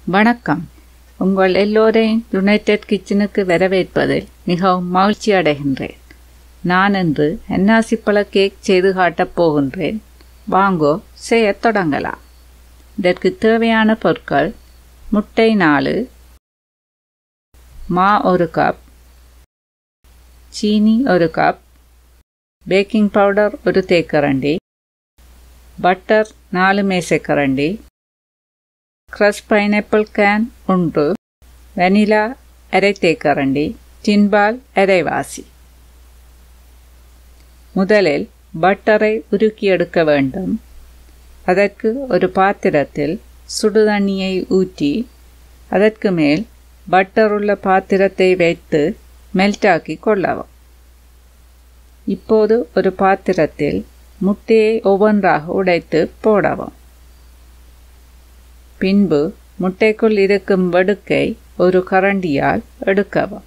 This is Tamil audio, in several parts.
வணக்கம் உங்கள் எல்லோரையும் யுனைடெட் கிச்சனுக்கு வரவேற்பதில் மிகவும் மகிழ்ச்சி அடைகின்றேன் நான் இன்று அன்னாசிப்பழ கேக் செய்து காட்டப் போகின்றேன் வாங்கோ செய்யத் தொடங்கலாம் இதற்கு தேவையான பொருட்கள் முட்டை நாலு மா ஒரு கப் சீனி ஒரு கப் பேக்கிங் பவுடர் ஒரு தேக்கரண்டி பட்டர் நாலு மேசைக்கரண்டி க்ரஷ் பைனாப்பிள் கேன் ஒன்று வெனிலா அரை தேக்கரண்டி டின்பால் அரைவாசி முதலில் பட்டரை உருக்கி எடுக்க வேண்டும் அதற்கு ஒரு பாத்திரத்தில் சுடுதண்ணியை ஊற்றி அதற்கு மேல் பட்டர் உள்ள பாத்திரத்தை வைத்து மெல்டாக்கி கொள்ளவும் இப்போது ஒரு பாத்திரத்தில் முட்டையை ஒவ்வொன்றாக உடைத்து போடவும் பின்பு முட்டைக்குள் இருக்கும் வடுக்கை ஒரு கரண்டியால் எடுக்கவும்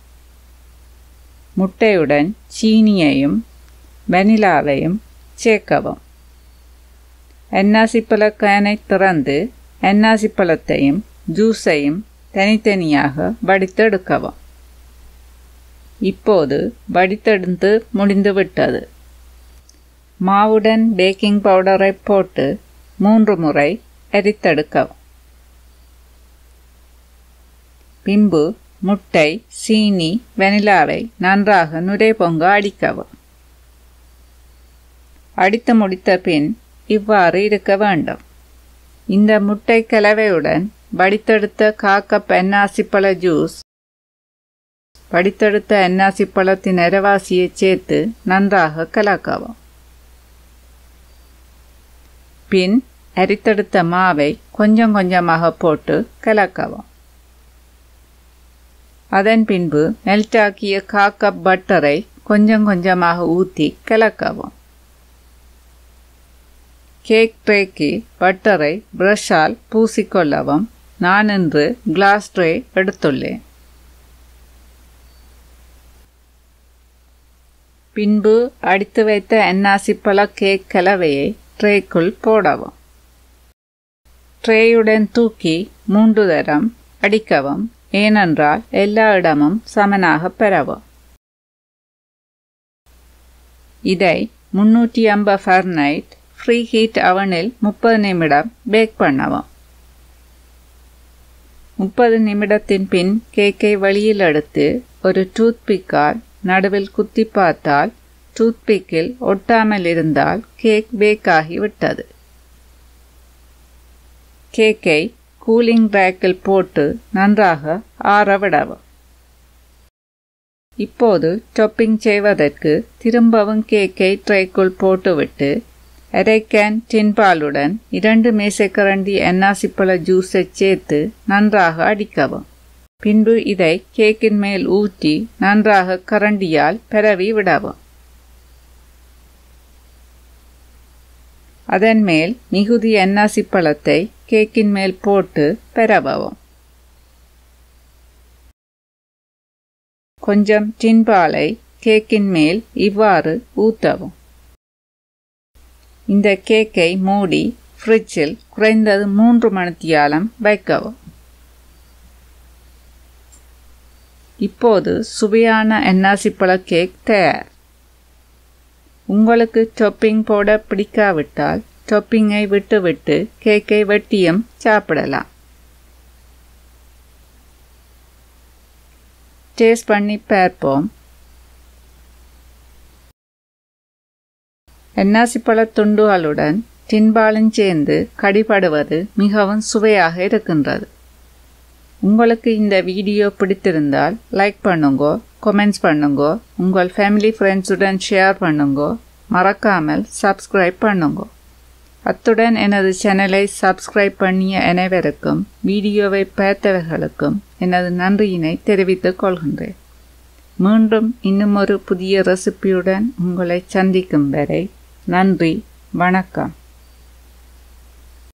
முட்டையுடன் சீனியையும் வெனிலாவையும் சேர்க்கவும் என்னாசிப்பழ கேனை திறந்து என்னாசிப்பழத்தையும் ஜூஸையும் தனித்தனியாக வடித்தெடுக்கவும் இப்போது வடித்தெடுத்து முடிந்துவிட்டது மாவுடன் பேக்கிங் பவுடரை போட்டு மூன்று முறை எரித்தெடுக்கவும் பின்பு முட்டை சீனி வெனிலாவை நன்றாக நுரை பொங்க அடிக்கவும் அடித்து முடித்த பின் இவ்வாறு இருக்க வேண்டும் இந்த முட்டை கலவையுடன் வடித்தெடுத்த காக்கப் என்னாசிப்பழ ஜூஸ் வடித்தெடுத்த என்னாசிப்பழத்தின் இரவாசியை சேர்த்து நன்றாக கலக்கவும் பின் அரித்தெடுத்த மாவை கொஞ்சம் கொஞ்சமாக போட்டு கலக்கவும் அதன் பின்பு மெல்டாக்கிய காக்கப் பட்டரை கொஞ்சம் கொஞ்சமாக ஊற்றி கலக்கவும் கேக் ட்ரேக்கு பட்டரை ப்ரஷால் பூசிக்கொள்ளவும் நான் இன்று கிளாஸ் ட்ரே எடுத்துள்ளேன் பின்பு அடித்து வைத்த என்னாசிப்பழ கேக் கலவையை ட்ரேக்குள் போடவும் ட்ரேயுடன் தூக்கி மூன்று தரம் அடிக்கவும் ஏனென்றால் எல்லா இடமும் சமனாக பெறவும் இதை முன்னூற்றி ஐம்பது ஃபர்னைட் ஃப்ரீ ஹீட் அவனில் முப்பது நிமிடம் பேக் பண்ணவும் முப்பது நிமிடத்தின் பின் கேக்கை வெளியில் எடுத்து ஒரு டூத்பிக்கால் நடுவில் குத்தி பார்த்தால் டூத்பிக்கில் ஒட்டாமல் இருந்தால் கேக் பேக் ஆகிவிட்டது கேக்கை கூலிங் ரேக்கில் போட்டு நன்றாக ஆறவிடவும் இப்போது டொப்பிங் செய்வதற்கு திரும்பவும் கேக்கை ட்ரைக்குள் போட்டுவிட்டு அரை கேன் டின்பாலுடன் இரண்டு மேசைக்கரண்டி என்னாசிப்பழ ஜூஸை சேர்த்து நன்றாக அடிக்கவும் பின்பு இதை கேக்கின் மேல் ஊற்றி நன்றாக கரண்டியால் பரவி விடவும் அதன் மேல் மிகுதி என்னாசி பழத்தை கேக்கின் மேல் போட்டு பெறவும் கொஞ்சம் டின்பாலை கேக்கின் மேல் இவ்வாறு ஊற்றவும் இந்த கேக்கை மூடி ஃப்ரிட்ஜில் குறைந்தது மூன்று மணித்தியாலம் வைக்கவும் இப்போது சுவையான என்னாசிப்பழ கேக் தயார் உங்களுக்கு டொப்பிங் போட பிடிக்காவிட்டால் டொப்பிங்கை விட்டுவிட்டு கேக்கை வெட்டியும் சாப்பிடலாம் டேஸ்ட் பண்ணி பார்ப்போம் என்னாசிப்பழ துண்டுகளுடன் டின்பாலும் சேர்ந்து கடிபடுவது மிகவும் சுவையாக இருக்கின்றது உங்களுக்கு இந்த வீடியோ பிடித்திருந்தால் லைக் பண்ணுங்கோ கமெண்ட்ஸ் பண்ணுங்கோ உங்கள் ஃபேமிலி ஃப்ரெண்ட்ஸுடன் ஷேர் பண்ணுங்கோ மறக்காமல் சப்ஸ்கிரைப் பண்ணுங்கோ அத்துடன் எனது சேனலை சப்ஸ்கிரைப் பண்ணிய அனைவருக்கும் வீடியோவை பார்த்தவர்களுக்கும் எனது நன்றியினை தெரிவித்துக் கொள்கின்றேன் மீண்டும் இன்னும் ஒரு புதிய ரெசிபியுடன் உங்களை சந்திக்கும் வரை நன்றி வணக்கம்